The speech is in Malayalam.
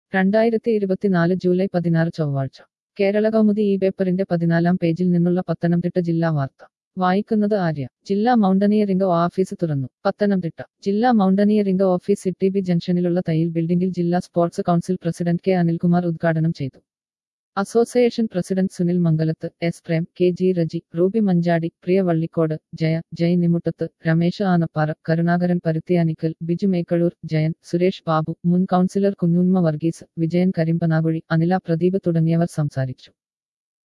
രണ്ടായിരത്തി ഇരുപത്തിനാല് ജൂലൈ പതിനാറ് ചൊവ്വാഴ്ച കേരള കൗമുദി ഈ പേപ്പറിന്റെ പതിനാലാം പേജിൽ നിന്നുള്ള പത്തനംതിട്ട ജില്ലാ വാർത്ത വായിക്കുന്നത് ആര്യ ജില്ലാ മൗണ്ടനിയറിംഗ് ഓഫീസ് തുറന്നു പത്തനംതിട്ട ജില്ലാ മൗണ്ടനിയറിംഗ് ഓഫീസ് സിറ്റി ബി ജംഗ്ഷനിലുള്ള തയ്യിൽ ബിൽഡിംഗിൽ ജില്ലാ sports council president K Anilkumar ഉദ്ഘാടനം ചെയ്തു association president Sunil Mangalathu S Prem K G Reji Ruby Manjadi Priya Vallikode Jaya Jay Nimuttathu Ramesh Anappara Karunakaran Paruthiyanickal Biju Mekkaloor Jayan Suresh Babu മുൻ കൗൺസിലർ കുഞ്ഞുമ്മ വർഗീസ് വിജയൻ കരിമ്പനാകുഴി അനില പ്രദീപ് തുടങ്ങിയവർ സംസാരിച്ചു